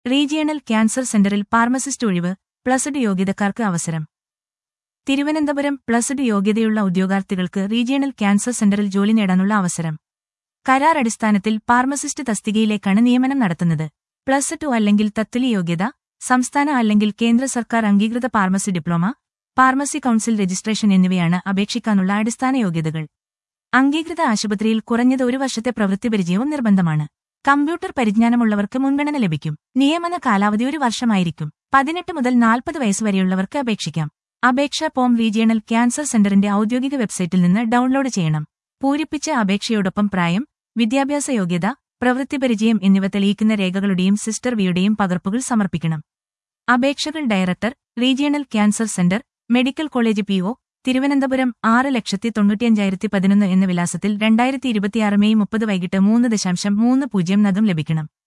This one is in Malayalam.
റീജിയണൽ ക്യാൻസർ സെന്ററിൽ ഫാർമസിസ്റ്റ് ഒഴിവ് പ്ലസ്ഡ് യോഗ്യതക്കാർക്ക് അവസരം തിരുവനന്തപുരം പ്ലസ്ഡ് യോഗ്യതയുള്ള ഉദ്യോഗാർത്ഥികൾക്ക് റീജിയണൽ ക്യാൻസർ സെന്ററിൽ ജോലി നേടാനുള്ള അവസരം കരാർ അടിസ്ഥാനത്തിൽ ഫാർമസിസ്റ്റ് തസ്തികയിലേക്കാണ് നിയമനം നടത്തുന്നത് പ്ലസ് ടു അല്ലെങ്കിൽ തത്തുലി യോഗ്യത സംസ്ഥാന അല്ലെങ്കിൽ കേന്ദ്ര സർക്കാർ അംഗീകൃത pharmacy diploma pharmacy council registration എന്നിവയാണ് അപേക്ഷിക്കാനുള്ള അടിസ്ഥാന യോഗ്യതകൾ അംഗീകൃത ആശുപത്രിയിൽ കുറഞ്ഞത് ഒരു വർഷത്തെ പ്രവൃത്തി പരിചയവും നിർബന്ധമാണ് കമ്പ്യൂട്ടർ പരിജ്ഞാനമുള്ളവർക്ക് മുൻഗണന ലഭിക്കും നിയമന കാലാവധി ഒരു വർഷമായിരിക്കും പതിനെട്ട് മുതൽ നാൽപ്പത് വയസ്സുവരെയുള്ളവർക്ക് അപേക്ഷിക്കാം അപേക്ഷ ഫോം റീജിയണൽ ക്യാൻസർ സെന്ററിന്റെ ഔദ്യോഗിക വെബ്സൈറ്റിൽ നിന്ന് ഡൗൺലോഡ് ചെയ്യണം പൂരിപ്പിച്ച അപേക്ഷയോടൊപ്പം പ്രായം വിദ്യാഭ്യാസ യോഗ്യത പ്രവൃത്തിപരിചയം എന്നിവ തെളിയിക്കുന്ന രേഖകളുടെയും സിസ്റ്റർ വിയുടെയും പകർപ്പുകൾ സമർപ്പിക്കണം അപേക്ഷകൾ director regional cancer centre medical college P O Thiruvananthapuram ആറ് ലക്ഷത്തി തൊണ്ണൂറ്റിയഞ്ചായിരത്തി പതിനൊന്ന് എന്ന വിലാസത്തിൽ രണ്ടായിരത്തി ഇരുപത്തിയാറ് മെയ് മുപ്പത് വൈകിട്ട് മൂന്ന് ദശാംശം മൂന്ന് പൂജ്യം നകം ലഭിക്കണം